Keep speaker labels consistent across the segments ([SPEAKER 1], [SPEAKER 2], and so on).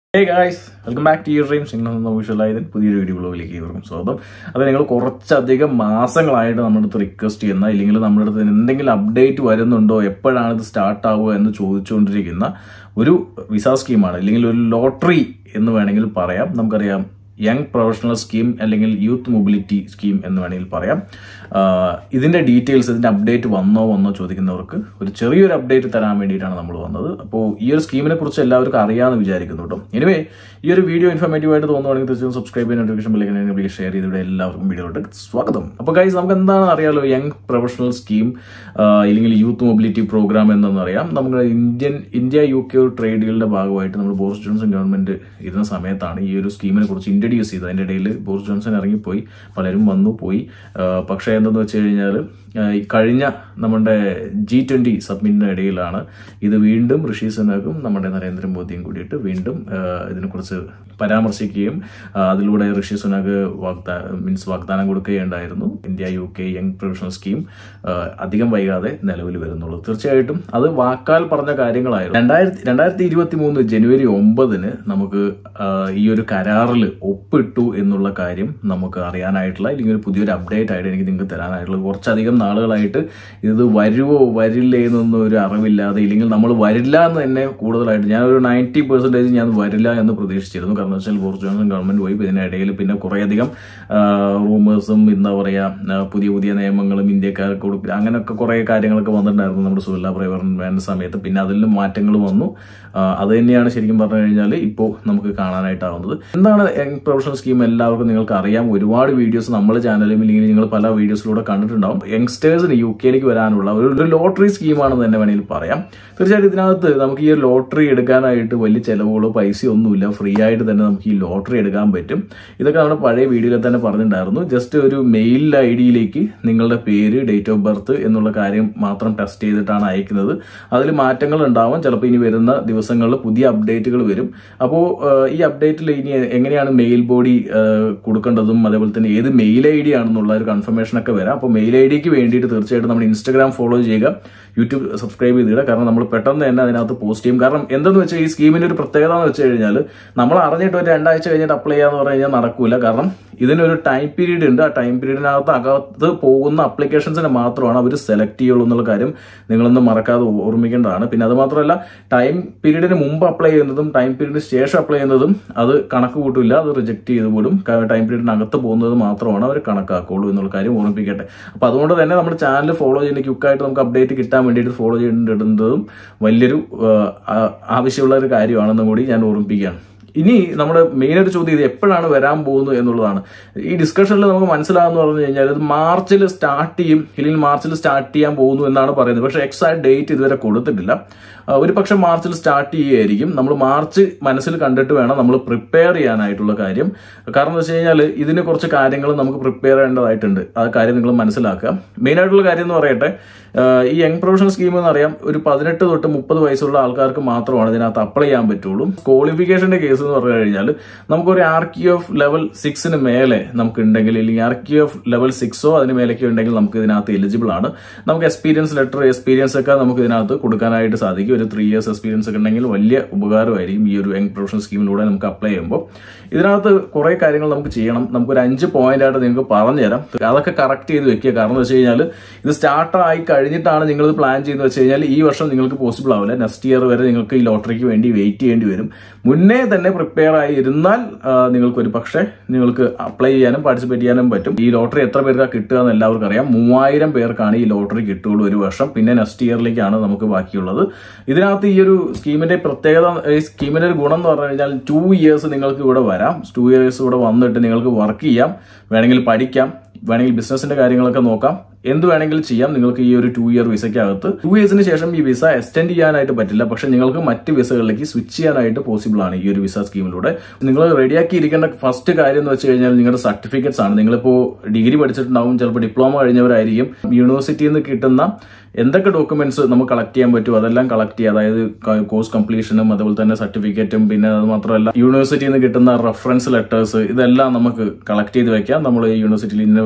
[SPEAKER 1] hey guys welcome back to your dreams നിങ്ങൾ വിഷ്വലായത് പുതിയൊരു വീഡിയോ ബ്ലോഗിലേക്ക് ഇവർക്കും സ്വാഗതം അത് നിങ്ങൾ കുറച്ചധികം മാസങ്ങളായിട്ട് നമ്മുടെ അടുത്ത് റിക്വസ്റ്റ് ചെയ്യുന്ന ഇല്ലെങ്കിൽ നമ്മുടെ അടുത്ത് എന്തെങ്കിലും അപ്ഡേറ്റ് വരുന്നുണ്ടോ എപ്പോഴാണ് ഇത് സ്റ്റാർട്ട് ആവുക എന്ന് ചോദിച്ചുകൊണ്ടിരിക്കുന്ന ഒരു വിസ സ്കീമാണ് അല്ലെങ്കിൽ ഒരു ലോട്ടറി എന്ന് വേണമെങ്കിൽ പറയാം നമുക്കറിയാം യങ് പ്രൊഫഷണൽ സ്കീം അല്ലെങ്കിൽ യൂത്ത് മൊബിലിറ്റി സ്കീം എന്ന് വേണമെങ്കിൽ പറയാം ആഹ് ഇതിന്റെ ഡീറ്റെയിൽസ് ഇതിന്റെ അപ്ഡേറ്റ് വന്നോ വന്നോ ചോദിക്കുന്നവർക്ക് ഒരു ചെറിയൊരു അപ്ഡേറ്റ് തരാൻ വേണ്ടിയിട്ടാണ് നമ്മൾ വന്നത് അപ്പോൾ ഈ ഒരു സ്കീമിനെ കുറിച്ച് എല്ലാവർക്കും അറിയാമെന്ന് വിചാരിക്കുന്നു കേട്ടോ എനിവേ ഈ ഒരു വീഡിയോ ഇൻഫോർമേറ്റീവ് ആയിട്ട് തോന്നുവാണെങ്കിൽ തീർച്ചയായും സബ്സ്ക്രൈബ് ചെയ്യാൻ നോട്ടിഫിക്കേഷൻ ബില്ലേക്ക് പ്ലീസ് ഷെയർ ചെയ്തിവിടെ എല്ലാവർക്കും വീഡിയോയിലോട്ട് സ്വാഗതം അപ്പോൾ ഗൈസ് നമുക്ക് എന്താണെന്ന് അറിയാലോ യങ് പ്രൊഫഷണൽ സ്കീം ഇല്ലെങ്കിൽ യൂത്ത് മൊബിലിറ്റി പ്രോഗ്രാം എന്നൊന്നും അറിയാം നമുക്ക് ഇന്ത്യൻ ഇന്ത്യ യു കെ ട്രേഡുകളുടെ ഭാഗമായിട്ട് നമ്മൾ ബോറിസ് ജോൺസൺ ഗവൺമെന്റ് ഇരുന്ന സമയത്താണ് ഈ ഒരു സ്കീമിനെ കുറിച്ച് ഇൻട്രൊഡ്യൂസ് ചെയ്തത് അതിൻ്റെ ഇടയിൽ ബോറിസ് ജോൺസൺ ഇറങ്ങിപ്പോയി പലരും വന്നു പോയി ആ, പക്ഷേ എന്തെന്ന് വെച്ച് കഴിഞ്ഞാൽ ഈ കഴിഞ്ഞ നമ്മുടെ ജി ട്വൻ്റി സബ്മിറ്റിൻ്റെ ഇടയിലാണ് ഇത് വീണ്ടും ഋഷി സുനാക്കും നമ്മുടെ നരേന്ദ്രമോദിയും കൂടിയിട്ട് വീണ്ടും ആ, ഇതിനെക്കുറിച്ച് പരാമർശിക്കുകയും ആ, അതിലൂടെ ഋഷി സുനാഗ് വാഗ്ദാ മീൻസ് വാഗ്ദാനം കൊടുക്കുകയുണ്ടായിരുന്നു India U K young professional scheme ആ, അധികം വൈകാതെ നിലവിൽ വരുന്നുള്ളൂ തീർച്ചയായിട്ടും അത് വാക്കാൽ പറഞ്ഞ കാര്യങ്ങളായിരുന്നു രണ്ടായിരത്തി രണ്ടായിരത്തി ഇരുപത്തി മൂന്ന് ജനുവരി ഒമ്പതിന് നമുക്ക് ആ, ഈ ഒരു കരാറിൽ ഒപ്പിട്ടു എന്നുള്ള കാര്യം നമുക്ക് അറിയാനായിട്ടുള്ള അല്ലെങ്കിൽ ഒരു പുതിയൊരു അപ്ഡേറ്റ് ആയിട്ട് എനിക്ക് നിങ്ങൾക്ക് തരാനായിട്ടുള്ള കുറച്ചധികം നാളുകളായിട്ട് ഇത് വരുവോ വരില്ലേ എന്നൊന്നും ഒരു അറിവില്ലാതെ ഇല്ലെങ്കിൽ നമ്മൾ വരില്ല എന്ന് തന്നെ കൂടുതലായിട്ട് ഞാനൊരു നയൻറ്റി പെർസെൻറ്റേജ് ഞാൻ വരില്ല എന്ന് പ്രതീക്ഷിച്ചിരുന്നു കാരണം വെച്ചാൽ ബോറിസ് ജോൺസൺ ഗവൺമെന്റ് പോയി ഇതിനിടയിൽ പിന്നെ കുറേയധികം റൂമേഴ്സും എന്താ പറയുക പുതിയ പുതിയ നിയമങ്ങളും ഇന്ത്യക്കാർക്ക് കൊടുക്കില്ല അങ്ങനെയൊക്കെ കുറേ കാര്യങ്ങളൊക്കെ വന്നിട്ടുണ്ടായിരുന്നു നമ്മുടെ സുഹൃല പ്രൈവറിന് വേണ്ട സമയത്ത് പിന്നെ അതിൽ മാറ്റങ്ങൾ വന്നു ആ, അത് തന്നെയാണ് ശരിക്കും പറഞ്ഞു കഴിഞ്ഞാൽ ഇപ്പോൾ നമുക്ക് കാണാനായിട്ടാവുന്നത് എന്താണ് യങ് പ്രൊഫഷണൽ സ്കീം എല്ലാവർക്കും നിങ്ങൾക്ക് അറിയാം ഒരുപാട് വീഡിയോസ് നമ്മുടെ ചാനലിലും ഇല്ലെങ്കിൽ നിങ്ങൾ പല വീഡിയോസിലൂടെ കണ്ടിട്ടുണ്ടാവും യങ്സ്റ്റേഴ്സിന് യു കെയിലേക്ക് വരാനുള്ള ഒരു ഒരു ലോട്ടറി സ്കീമാണെന്ന് തന്നെ വേണമെങ്കിൽ പറയാം തീർച്ചയായിട്ടും ഇതിനകത്ത് നമുക്ക് ഈ ഒരു ലോട്ടറി എടുക്കാനായിട്ട് വലിയ ചിലവുകളോ പൈസയോ ഒന്നുമില്ല ഫ്രീ ആയിട്ട് തന്നെ നമുക്ക് ഈ ലോട്ടറി എടുക്കാൻ പറ്റും ഇതൊക്കെ നമ്മുടെ പഴയ വീഡിയോയിൽ തന്നെ പറഞ്ഞിട്ടുണ്ടായിരുന്നു ജസ്റ്റ് ഒരു മെയിൽ ഐ ഡിയിലേക്ക് നിങ്ങളുടെ പേര് ഡേറ്റ് ഓഫ് ബർത്ത് എന്നുള്ള കാര്യം മാത്രം ടെസ്റ്റ് ചെയ്തിട്ടാണ് അയക്കുന്നത് അതിൽ മാറ്റങ്ങൾ ഉണ്ടാവും ചിലപ്പോൾ ഇനി വരുന്ന ദിവസങ്ങളിൽ പുതിയ അപ്ഡേറ്റുകൾ വരും അപ്പോൾ ഈ അപ്ഡേറ്റിൽ ഇനി എങ്ങനെയാണ് മെയിൽ ബോഡി കൊടുക്കേണ്ടതും അതേപോലെ തന്നെ ഏത് മെയിൽ ഐ ഡി ആണെന്നുള്ള ഒരു കൺഫർമേഷൻ ഒക്കെ വരാം അപ്പോൾ മെയിൽ ഐ ഡിക്ക് വേണ്ടിയിട്ട് തീർച്ചയായിട്ടും നമ്മുടെ ഇൻസ്റ്റാഗ്രാം ഫോളോ ചെയ്യുക യൂട്യൂബ് സബ്സ്ക്രൈബ് ചെയ്തിടുക കാരണം നമ്മൾ പെട്ടെന്ന് തന്നെ അതിനകത്ത് പോസ്റ്റ് ചെയ്യും കാരണം എന്തെന്ന് വെച്ചാൽ ഈ സ്കീമിന്റെ ഒരു പ്രത്യേകത എന്ന് വെച്ച് കഴിഞ്ഞാൽ നമ്മൾ അറിഞ്ഞിട്ട് ഒരു രണ്ടാഴ്ച കഴിഞ്ഞിട്ട് അപ്ലൈ ചെയ്യാന്ന് പറഞ്ഞു കഴിഞ്ഞാൽ നടക്കൂല കാരണം ഇതിനൊരു ടൈം പീരീഡ് ഉണ്ട് ആ ടൈം പീരീഡിനകത്ത് അകത്ത് പോകുന്ന അപ്ലിക്കേഷൻസിനെ മാത്രമാണ് അവർ സെലക്ട് ചെയ്യുള്ളൂ എന്നുള്ള കാര്യം നിങ്ങളൊന്നും മറക്കാതെ ഓർമ്മിക്കേണ്ടതാണ് പിന്നെ അത് മാത്രമല്ല ടൈം പീരീഡിന് മുമ്പ് അപ്ലൈ ചെയ്യുന്നതും ടൈം പീരീഡിന് ശേഷം അപ്ലൈ ചെയ്യുന്നതും അത് കണക്ക് കൂട്ടില്ല അത് റിജക്ട് ചെയ്ത് പോലും ടൈം പീരീഡിനകത്ത് പോകുന്നത് മാത്രമാണ് അവർ കണക്കാക്കുള്ളൂ എന്നുള്ള കാര്യം ഓർമ്മിപ്പിക്കട്ടെ അപ്പൊ അതുകൊണ്ട് തന്നെ നമ്മുടെ ചാനൽ ഫോളോ ചെയ്യുന്ന ക്യുക്കായിട്ട് നമുക്ക് അപ്ഡേറ്റ് കിട്ടാൻ വേണ്ടിയിട്ട് ഫോളോ ചെയ്തിടുന്നതും വലിയൊരു ആ, ആവശ്യമുള്ള ഒരു കാര്യമാണെന്നും കൂടി ഞാൻ ഓർമ്മിപ്പിക്കുകയാണ് ഇനി നമ്മുടെ മെയിൻ ആയിട്ട് ചോദ്യം ഇത് എപ്പോഴാണ് വരാൻ പോകുന്നത് എന്നുള്ളതാണ് ഈ ഡിസ്കഷനിൽ നമുക്ക് മനസ്സിലാകുന്ന പറഞ്ഞു കഴിഞ്ഞാൽ ഇത് മാർച്ചിൽ സ്റ്റാർട്ട് ചെയ്യും അല്ലെങ്കിൽ മാർച്ചിൽ സ്റ്റാർട്ട് ചെയ്യാൻ പോകുന്നു എന്നാണ് പറയുന്നത് പക്ഷേ എക്സാക്ട് ഡേറ്റ് ഇതുവരെ കൊടുത്തിട്ടില്ല ആ, ഒരു പക്ഷെ മാർച്ചിൽ സ്റ്റാർട്ട് ചെയ്യുകയായിരിക്കും നമ്മൾ മാർച്ച് മനസ്സിൽ കണ്ടിട്ട് വേണം നമ്മൾ പ്രിപ്പയർ ചെയ്യാനായിട്ടുള്ള കാര്യം കാരണം എന്ന് വെച്ച് കഴിഞ്ഞാൽ ഇതിന് കുറച്ച് കാര്യങ്ങൾ നമുക്ക് പ്രിപ്പയർ ചെയ്യേണ്ടതായിട്ടുണ്ട് ആ കാര്യം നിങ്ങൾ മനസ്സിലാക്കുക മെയിൻ ആയിട്ടുള്ള കാര്യം എന്ന് പറയട്ടെ ആ, ഈ യങ് പ്രൊഫഷണൽ സ്കീം എന്ന് അറിയാം ഒരു പതിനെട്ട് തൊട്ട് മുപ്പത് വയസ്സുള്ള ആൾക്കാർക്ക് മാത്രമാണ് ഇതിനകത്ത് അപ്ലൈ ചെയ്യാൻ പറ്റുള്ളൂ ക്വാളിഫിക്കേഷന്റെ കേസ് എന്ന് പറഞ്ഞു കഴിഞ്ഞാൽ നമുക്കൊരു ആർ ക്യു എഫ് ലെവൽ സിക്സിന് മേലെ നമുക്ക് ഉണ്ടെങ്കിൽ അല്ലെങ്കിൽ ആർ ക്യു എഫ് ലെവൽ സിക്സോ അതിന് മേലേക്ക് ഉണ്ടെങ്കിൽ നമുക്ക് ഇതിനകത്ത് എലിജിബിൾ ആണ് നമുക്ക് എക്സ്പീരിയൻസ് ലെറ്റർ എക്സ്പീരിയൻസ് ഒക്കെ നമുക്ക് ഇതിനകത്ത് കൊടുക്കാനായിട്ട് സാധിക്കും ഒരു ത്രീ ഇയേഴ്സ് എക്സ്പീരിയൻസ് ഒക്കെ ഉണ്ടെങ്കിൽ വലിയ ഉപകാരമായിരിക്കും ഈ ഒരു യങ് പ്രൊഫഷണൽ സ്കീമിലൂടെ നമുക്ക് അപ്ലൈ ചെയ്യുമ്പോൾ ഇതിനകത്ത് കുറെ കാര്യങ്ങൾ നമുക്ക് ചെയ്യണം നമുക്ക് ഒരു അഞ്ച് പോയിന്റ് ആയിട്ട് നിങ്ങൾക്ക് പറഞ്ഞു തരാം അതൊക്കെ കറക്റ്റ് ചെയ്ത് വെക്കുക കാരണം എന്ന് വെച്ച് കഴിഞ്ഞാൽ ഇത് സ്റ്റാർട്ട് ആയി കഴിഞ്ഞിട്ടാണ് നിങ്ങൾ ഇത് പ്ലാൻ ചെയ്യുന്നത് വെച്ച് കഴിഞ്ഞാൽ ഈ വർഷം നിങ്ങൾക്ക് പോസിബിൾ ആവില്ല നെക്സ്റ്റ് ഇയർ വരെ നിങ്ങൾക്ക് ഈ ലോട്ടറിക്ക് വേണ്ടി വെയിറ്റ് ചെയ്യേണ്ടി വരും മുന്നേ തന്നെ പ്രിപ്പയർ ആയി ഇരുന്നാൽ ആ, നിങ്ങൾക്ക് ഒരു പക്ഷേ നിങ്ങൾക്ക് അപ്ലൈ ചെയ്യാനും പാർട്ടിസിപ്പേറ്റ് ചെയ്യാനും പറ്റും ഈ ലോട്ടറി എത്ര പേർക്കാണ് കിട്ടുക എന്ന് എല്ലാവർക്കും അറിയാം മൂവായിരം പേർക്കാണ് ഈ ലോട്ടറി കിട്ടുകയുള്ളൂ ഒരു വർഷം പിന്നെ നെക്സ്റ്റ് ഇയറിലേക്കാണ് നമുക്ക് ബാക്കിയുള്ളത് ഇതിനകത്ത് ഈ ഒരു സ്കീമിന്റെ പ്രത്യേകത ഈ സ്കീമിന്റെ ഒരു ഗുണം എന്ന് പറഞ്ഞു കഴിഞ്ഞാൽ ടു ഇയേഴ്സ് നിങ്ങൾക്ക് ഇവിടെ വരാം ടു ഇയേഴ്സ് ഇവിടെ വന്നിട്ട് നിങ്ങൾക്ക് വർക്ക് ചെയ്യാം വേണമെങ്കിൽ പഠിക്കാം വേണമെങ്കിൽ ബിസിനസിന്റെ കാര്യങ്ങളൊക്കെ നോക്കാം എന്ത് വേണമെങ്കിലും ചെയ്യാം നിങ്ങൾക്ക് ഈ ഒരു ടു ഇയർ വിസയ്ക്കകത്ത് ടു ഇയേഴ്സിന് ശേഷം ഈ വിസ എക്സ്റ്റെൻഡ് ചെയ്യാനായിട്ട് പറ്റില്ല പക്ഷെ നിങ്ങൾക്ക് മറ്റ് വിസകളിലേക്ക് സ്വിച്ച് ചെയ്യാനായിട്ട് പോസിബിൾ ആണ് ഈ ഒരു വിസ സ്കീമിലൂടെ നിങ്ങൾ റെഡിയാക്കി ഇരിക്കേണ്ട ഫസ്റ്റ് കാര്യം എന്ന് വെച്ച് കഴിഞ്ഞാൽ നിങ്ങളുടെ സർട്ടിഫിക്കറ്റ്സ് ആണ് നിങ്ങളിപ്പോൾ ഡിഗ്രി പഠിച്ചിട്ടുണ്ടാവും ചിലപ്പോൾ ഡിപ്ലോമ കഴിഞ്ഞവരായിരിക്കും യൂണിവേഴ്സിറ്റിയിൽ നിന്ന് കിട്ടുന്ന എന്തൊക്കെ ഡോക്യുമെന്റ്സ് നമുക്ക് കളക്ട് ചെയ്യാൻ പറ്റും അതെല്ലാം കളക്ട് ചെയ്യുക അതായത് കോഴ്സ് കംപ്ലീഷനും അതുപോലെ തന്നെ സർട്ടിഫിക്കറ്റും പിന്നെ അത് മാത്രമല്ല യൂണിവേഴ്സിറ്റിയിൽ നിന്ന് കിട്ടുന്ന റെഫറൻസ് ലെറ്റേഴ്സ് ഇതെല്ലാം നമുക്ക് കളക്ട് ചെയ്ത് വെക്കാം നമ്മൾ ഈ യൂണിവേഴ്സിറ്റിയിൽ ഇന്ന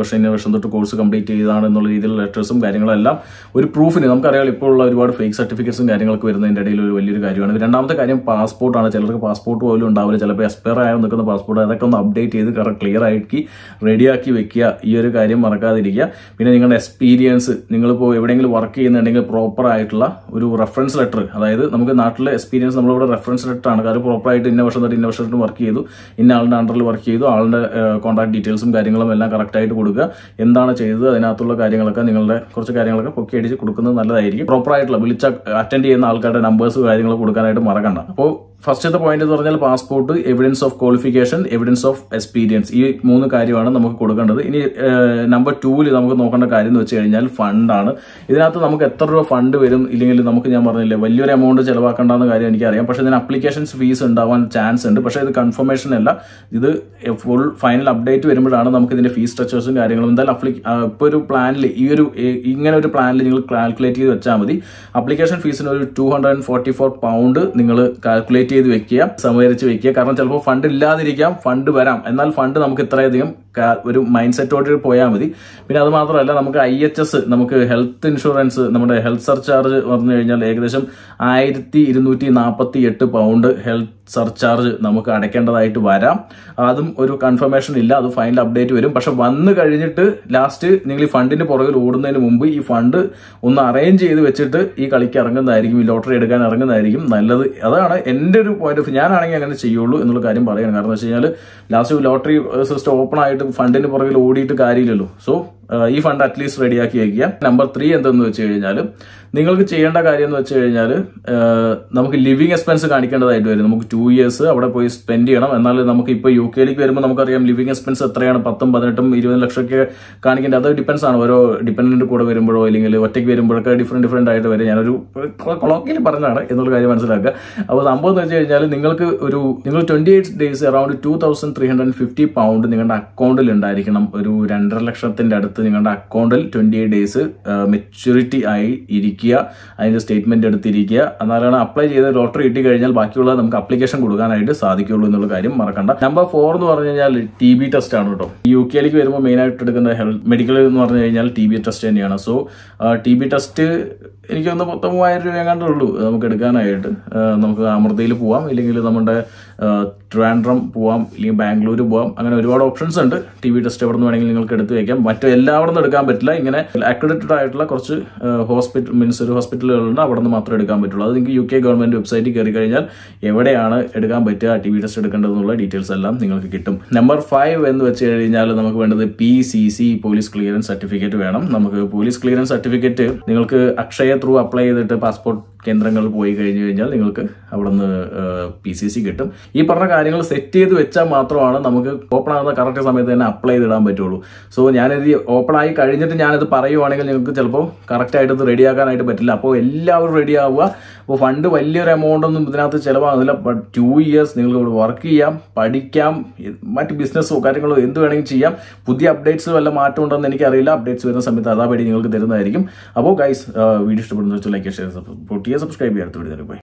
[SPEAKER 1] വർഷം ഇന്ന വർഷം തൊട്ട് കോഴ്സ് കംപ്ലീറ്റ് ചെയ്തതാണ് എന്നുള്ള രീതിയിലുള്ള ലെറ്റേഴ്സും കാര്യങ്ങളെല്ലാം ഒരു പ്രൂഫിന് നമുക്കറിയാം ഇപ്പോൾ ഉള്ള ഒരുപാട് ഫേക്ക് സർട്ടിഫിക്കറ്റ്സും കാര്യങ്ങളൊക്കെ വരുന്നതിൻ്റെ ഇടയിൽ ഒരു വലിയൊരു കാര്യമാണ് രണ്ടാമത്തെ കാര്യം പാസ്പോർട്ടാണ് ചിലർക്ക് പാസ്പോർട്ട് പോലും ഉണ്ടാവില്ല ചിലപ്പോൾ എക്സ്പയർ ആയി നിൽക്കുന്ന പാസ്പോർട്ട് അതൊക്കെ ഒന്ന് അപ്ഡേറ്റ് ചെയ്ത് കറക്റ്റ് ക്ലിയർ ആക്കി റെഡിയാക്കി വെക്കുക ഈ ഒരു കാര്യം മറക്കാതിരിക്കുക പിന്നെ നിങ്ങളുടെ എക്സ്പീരിയൻസ് നിങ്ങളിപ്പോൾ എവിടെയെങ്കിലും വർക്ക് ചെയ്യുന്നുണ്ടെങ്കിൽ പ്രോപ്പർ ആയിട്ടുള്ള ഒരു റെഫറൻസ് ലെറ്റർ അതായത് നമുക്ക് നാട്ടിലെ എക്സ്പീരിയൻസ് നമ്മളിവിടെ റെഫറൻസ് ലെറ്റർ ആണ് അത് പ്രോപ്പറായിട്ട് ഇന്ന വർഷം തൊട്ട് ഇന്ന വർഷത്തിൽ വർക്ക് ചെയ്തു ഇന്ന ആളുടെ അണ്ടറിൽ വർക്ക് ചെയ്തു ആളുടെ കോൺടാക്ട് ഡീറ്റെയിൽസും കാര്യങ്ങളും എല്ലാം കറക്റ്റായിട്ട് കൊടുക്കുക എന്താണ് ചെയ്തത് അതിനകത്തുള്ള കാര്യങ്ങളൊക്കെ നിങ്ങളുടെ കുറച്ച് കാര്യങ്ങളൊക്കെ പൊക്കി അടിച്ച് കൊടുക്കുന്നത് നല്ലതായിരിക്കും പ്രോപ്പർ ആയിട്ടുള്ള വിളിച്ച അറ്റൻഡ് ചെയ്യുന്ന ആൾക്കാരുടെ നമ്പേഴ്സ് കാര്യങ്ങൾ കൊടുക്കാനായിട്ട് മറക്കണ്ട അപ്പോൾ ഫസ്റ്റത്തെ പോയിന്റ് എന്ന് പറഞ്ഞാൽ passport evidence of qualification evidence of experience ഈ മൂന്ന് കാര്യമാണ് നമുക്ക് കൊടുക്കേണ്ടത് ഇനി നമ്പർ ടൂവിൽ നമുക്ക് നോക്കേണ്ട കാര്യം എന്ന് വെച്ച് കഴിഞ്ഞാൽ ഫണ്ടാണ് ഇതിനകത്ത് നമുക്ക് എത്ര രൂപ ഫണ്ട് വരും ഇല്ലെങ്കിൽ നമുക്ക് ഞാൻ പറഞ്ഞില്ലേ വലിയൊരു എമൗണ്ട് ചിലവാക്കേണ്ടെന്ന കാര്യം എനിക്കറിയാം പക്ഷേ ഇതിന് അപ്ലിക്കേഷൻസ് ഫീസ് ഉണ്ടാവാൻ ചാൻസ് ഉണ്ട് പക്ഷേ ഇത് കൺഫർമേഷൻ അല്ല ഇത് ഫുൾ ഫൈനൽ അപ്ഡേറ്റ് വരുമ്പോഴാണ് നമുക്ക് ഇതിന്റെ ഫീസ് സ്ട്രക്ചേഴ്സും കാര്യങ്ങളും എന്തായാലും അപ്ലി ഇപ്പോൾ ഒരു പ്ലാനിൽ ഈ ഒരു ഏ- ഇങ്ങനെ ഒരു പ്ലാനിൽ നിങ്ങൾ കാൽക്കുലേറ്റ് ചെയ്ത് വെച്ചാൽ മതി അപ്ലിക്കേഷൻ ഫീസിന് ഒരു two hundred and forty four pound നിങ്ങൾ കാൽക്കുലേറ്റ് ചെയ്ത് വെക്കുക സമീകരിച്ച് വെക്കുക കാരണം ചിലപ്പോൾ ഫണ്ട് ഇല്ലാതിരിക്കാം ഫണ്ട് വരാം എന്നാൽ ഫണ്ട് നമുക്ക് ഇത്രയധികം കാ- ഒരു മൈൻഡ് സെറ്റോട് പോയാൽ മതി പിന്നെ അത് മാത്രമല്ല നമുക്ക് ഐ എച്ച് എസ് നമുക്ക് ഹെൽത്ത് ഇൻഷുറൻസ് നമ്മുടെ ഹെൽത്ത് സർചാർജ് പറഞ്ഞു കഴിഞ്ഞാൽ ഏകദേശം ആയിരത്തി ഇരുന്നൂറ്റി നാൽപ്പത്തി എട്ട് പൗണ്ട് ഹെൽത്ത് സർചാർജ് നമുക്ക് അടയ്ക്കേണ്ടതായിട്ട് വരാം അതും ഒരു കൺഫർമേഷൻ ഇല്ല അത് ഫൈനൽ അപ്ഡേറ്റ് വരും പക്ഷെ വന്നു കഴിഞ്ഞിട്ട് ലാസ്റ്റ് നിങ്ങൾ ഈ ഫണ്ടിന്റെ പുറകിൽ ഓടുന്നതിന് മുമ്പ് ഈ ഫണ്ട് ഒന്ന് അറേഞ്ച് ചെയ്ത് വെച്ചിട്ട് ഈ കളിക്ക് ഇറങ്ങുന്നതായിരിക്കും ഈ ലോട്ടറി എടുക്കാൻ ഇറങ്ങുന്നതായിരിക്കും നല്ലത് അതാണ് എൻ്റെ ഒരു പോയിന്റ് ഓഫ് ഞാനാണെങ്കിൽ അങ്ങനെ ചെയ്യുള്ളൂ എന്നുള്ള കാര്യം പറയണം കാരണം വെച്ച് കഴിഞ്ഞാൽ ലാസ്റ്റ് ലോട്ടറി സിസ്റ്റം ഓപ്പൺ ആയിട്ട് ഫണ്ടിന് പുറകിൽ ഓടിയിട്ട് കാര്യമില്ലല്ലോ സോ ഈ ഫണ്ട് അറ്റ്ലീസ്റ്റ് റെഡിയാക്കി വയ്ക്കുക നമ്പർ ത്രീ എന്തെന്ന് വെച്ച് കഴിഞ്ഞാൽ നിങ്ങൾക്ക് ചെയ്യേണ്ട കാര്യം എന്ന് വെച്ച് കഴിഞ്ഞാൽ നമുക്ക് ലിവിങ് എക്സ്പെൻസ് കാണിക്കേണ്ടതായിട്ട് വരും നമുക്ക് ടു ഇയേഴ്സ് അവിടെ പോയി സ്പെൻഡ് ചെയ്യണം എന്നാൽ നമുക്ക് ഇപ്പോൾ യു കെയിലേക്ക് വരുമ്പോൾ നമുക്കറിയാം ലിവിങ് എക്സ്പെൻസ് എത്രയാണ് പത്തും പതിനെട്ടും ഇരുപതും ലക്ഷമൊക്കെ കാണിക്കേണ്ടത് അത് ഡിപ്പെൻസ് ആണ് ഓരോ ഡിപ്പെൻഡന്റ് കൂടെ വരുമ്പോഴോ അല്ലെങ്കിൽ ഒറ്റയ്ക്ക് വരുമ്പോഴൊക്കെ ഡിഫറെന്റ് ഡിഫറെന്റ് ആയിട്ട് വരും ഞാനൊരു കൊളോക്കിയിൽ പറഞ്ഞതാണ് എന്നുള്ള കാര്യം മനസ്സിലാക്കുക അപ്പോൾ സംഭവം എന്ന് വെച്ച് കഴിഞ്ഞാൽ നിങ്ങൾക്ക് ഒരു നിങ്ങൾ twenty eight days around two thousand three hundred fifty pound നിങ്ങളുടെ അക്കൗണ്ടിൽ ഉണ്ടായിരിക്കണം ഒരു രണ്ടര ലക്ഷത്തിന്റെ അടുത്ത് നിങ്ങളുടെ അക്കൗണ്ടിൽ ട്വന്റി എയ്റ്റ് ഡേയ്സ് മെച്യൂരിറ്റി ആയി ഇരിക്കുക അതിന്റെ സ്റ്റേറ്റ്മെന്റ് എടുത്തിരിക്കുക എന്നാലാണ് അപ്ലൈ ചെയ്ത് ലോട്ടറി കിട്ടി കഴിഞ്ഞാൽ ബാക്കിയുള്ള നമുക്ക് അപ്ലിക്കേഷൻ കൊടുക്കാനായിട്ട് സാധിക്കുള്ളൂ എന്നുള്ള കാര്യം മറക്കണ്ട നമ്പർ ഫോർ എന്ന് പറഞ്ഞു കഴിഞ്ഞാൽ ടി ബി ടെസ്റ്റ് ആണ് കേട്ടോ ഈ യു കെയിലേക്ക് വരുമ്പോൾ മെയിൻ ആയിട്ട് എടുക്കുന്ന ഹെൽത്ത് മെഡിക്കൽ എന്ന് പറഞ്ഞു കഴിഞ്ഞാൽ ടി ബി ടെസ്റ്റ് തന്നെയാണ് സോ ടി ബി ടെസ്റ്റ് എനിക്കൊന്ന് പത്ത് മൂവായിരം രൂപ എങ്ങാണ്ടേ ഉള്ളൂ നമുക്ക് എടുക്കാനായിട്ട് ആ, നമുക്ക് അമൃതയിൽ പോവാം ഇല്ലെങ്കിൽ നമ്മുടെ ആ, ട്രിവാൻഡ്രം പോവാം അല്ലെങ്കിൽ ബാംഗ്ലൂർ പോവാം അങ്ങനെ ഒരുപാട് ഓപ്ഷൻസ് ഉണ്ട് ടി വി ടെസ്റ്റ് എവിടെ നിന്ന് വേണമെങ്കിൽ നിങ്ങൾക്ക് എടുത്ത് വയ്ക്കാം മറ്റു എല്ലാവിടെ നിന്ന് എടുക്കാൻ പറ്റില്ല ഇങ്ങനെ അക്രഡിറ്റഡ് ആയിട്ടുള്ള കുറച്ച് ഹോസ്പിറ്റൽ മീൻസ് ഒരു ഹോസ്പിറ്റലുകളുണ്ട് അവിടെ നിന്ന് മാത്രമേ എടുക്കാൻ പറ്റുള്ളൂ അത് നിങ്ങൾക്ക് യു കെ ഗവൺമെന്റ് വെബ്സൈറ്റിൽ കയറി കഴിഞ്ഞാൽ എവിടെയാണ് എടുക്കാൻ പറ്റുക ടി വി ടെസ്റ്റ് എടുക്കേണ്ടതെന്നുള്ള ഡീറ്റെയിൽസ് എല്ലാം നിങ്ങൾക്ക് കിട്ടും നമ്പർ ഫൈവ് എന്ന് വെച്ച് കഴിഞ്ഞാൽ നമുക്ക് വേണ്ടത് P C C police clearance certificate വേണം നമുക്ക് പോലീസ് ക്ലിയറൻസ് സർട്ടിഫിക്കറ്റ് നിങ്ങൾക്ക് അക്ഷയ ത്രൂ അപ്ലൈ ചെയ്തിട്ട് പാസ്പോർട്ട് കേന്ദ്രങ്ങളിൽ പോയി കഴിഞ്ഞു കഴിഞ്ഞാൽ നിങ്ങൾക്ക് അവിടുന്ന് പി സി സി കിട്ടും ഈ പറഞ്ഞ കാര്യങ്ങൾ സെറ്റ് ചെയ്ത് വെച്ചാൽ മാത്രമാണ് നമുക്ക് ഓപ്പൺ ആകുന്ന കറക്റ്റ് സമയത്ത് തന്നെ അപ്ലൈ ചെയ്തിടാൻ പറ്റുള്ളൂ സോ ഞാനിത് ഓപ്പൺ ആയി കഴിഞ്ഞിട്ട് ഞാനിത് പറയുവാണെങ്കിൽ നിങ്ങൾക്ക് ചിലപ്പോൾ കറക്റ്റ് ആയിട്ട് ഇത് റെഡിയാക്കാനായിട്ട് പറ്റില്ല അപ്പോൾ എല്ലാവരും റെഡി ആവുക അപ്പോൾ ഫണ്ട് വലിയൊരു എമൗണ്ട് ഒന്നും ഇതിനകത്ത് ചിലവാകുന്നില്ല ബട്ട് ടു ഇയേഴ്സ് നിങ്ങൾക്ക് ഇവിടെ വർക്ക് ചെയ്യാം പഠിക്കാം ഇത് മറ്റ് ബിസിനസ്സോ കാര്യങ്ങളോ എന്ത് വേണമെങ്കിലും ചെയ്യാം പുതിയ അപ്ഡേറ്റ്സ് വല്ല മാറ്റം ഉണ്ടെന്ന് എനിക്കറിയില്ല അപ്ഡേറ്റ്സ് വരുന്ന സമയത്ത് അതാ പടി നിങ്ങൾക്ക് തരുന്നതായിരിക്കും അപ്പോൾ ഗൈസ് വീഡിയോ ഇഷ്ടപ്പെടുന്ന വെച്ചാൽ ലൈക്ക് ഷെയർ സപ്പോർട്ട് ചെയ്യുക സബ്സ്ക്രൈബ് ചെയ്യാത്ത വീഡിയോ പോയി